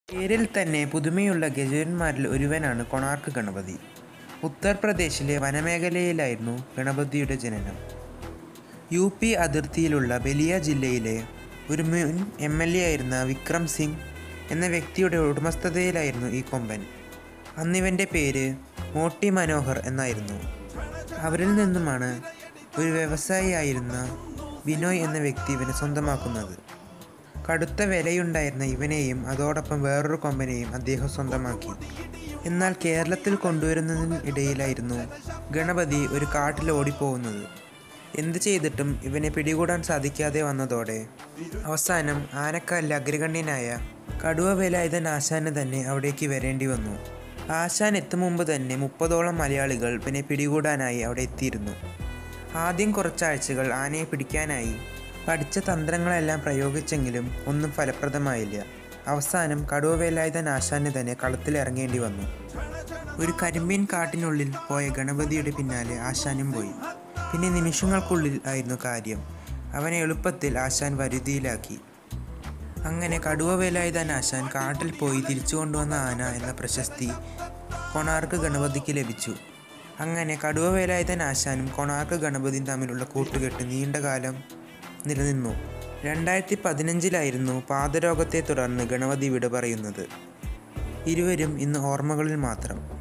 പേരിൽ തന്നെ പുതുമയുള്ള ഗജവന്മാരിൽ ഒരുവനാണ് കൊണാർക്ക് ഗണപതി ഉത്തർപ്രദേശിലെ വനമേഖലയിലായിരുന്നു ഗണപതിയുടെ ജനനം യു പി അതിർത്തിയിലുള്ള ബലിയ ജില്ലയിലെ ഒരു മുൻ എം എൽ എ ആയിരുന്ന വിക്രം സിംഗ് എന്ന വ്യക്തിയുടെ ഉടമസ്ഥതയിലായിരുന്നു ഈ കൊമ്പൻ അന്നിവൻ്റെ പേര് മോട്ടി മനോഹർ എന്നായിരുന്നു അവരിൽ നിന്നുമാണ് ഒരു വ്യവസായിയായിരുന്ന ബിനോയ് എന്ന വ്യക്തി ഇവനെ സ്വന്തമാക്കുന്നത് കടുത്ത വിലയുണ്ടായിരുന്ന ഇവനെയും അതോടൊപ്പം വേറൊരു കൊമ്പനെയും അദ്ദേഹം സ്വന്തമാക്കി എന്നാൽ കേരളത്തിൽ കൊണ്ടുവരുന്നതിനിടയിലായിരുന്നു ഗണപതി ഒരു കാട്ടിൽ ഓടിപ്പോകുന്നത് എന്ത് ചെയ്തിട്ടും ഇവനെ പിടികൂടാൻ സാധിക്കാതെ വന്നതോടെ അവസാനം ആനക്കാലിലെ അഗ്രഗണ്യനായ കടുവ വേലായുധൻ ആശാന് തന്നെ അവിടേക്ക് വരേണ്ടി വന്നു ആശാൻ എത്തും മുമ്പ് തന്നെ മുപ്പതോളം മലയാളികൾ ഇവനെ പിടികൂടാനായി അവിടെ എത്തിയിരുന്നു ആദ്യം കുറച്ചാഴ്ചകൾ ആനയെ പിടിക്കാനായി പഠിച്ച തന്ത്രങ്ങളെല്ലാം പ്രയോഗിച്ചെങ്കിലും ഒന്നും ഫലപ്രദമായില്ല അവസാനം കടുവ വേലായുധൻ ആശാന് തന്നെ കളത്തിലിറങ്ങേണ്ടി വന്നു ഒരു കരിമ്പീൻ കാട്ടിനുള്ളിൽ പോയ ഗണപതിയുടെ പിന്നാലെ ആശാനും പോയി പിന്നെ നിമിഷങ്ങൾക്കുള്ളിൽ ആയിരുന്നു കാര്യം അവനെ എളുപ്പത്തിൽ ആശാൻ വരുതിയിലാക്കി അങ്ങനെ കടുവ വേലായുധൻ ആശാൻ കാട്ടിൽ പോയി തിരിച്ചു കൊണ്ടുവന്ന ആന എന്ന പ്രശസ്തി കൊണാർക്ക് ഗണപതിക്ക് ലഭിച്ചു അങ്ങനെ കടുവ വേലായുധൻ ആശാനും കൊണാർക്ക് ഗണപതിയും തമ്മിലുള്ള കൂട്ടുകെട്ട് നീണ്ടകാലം നിലനിന്നു രണ്ടായിരത്തി പതിനഞ്ചിലായിരുന്നു പാദരോഗത്തെ തുടർന്ന് ഗണപതി വിട പറയുന്നത് ഇരുവരും ഇന്ന് ഓർമ്മകളിൽ മാത്രം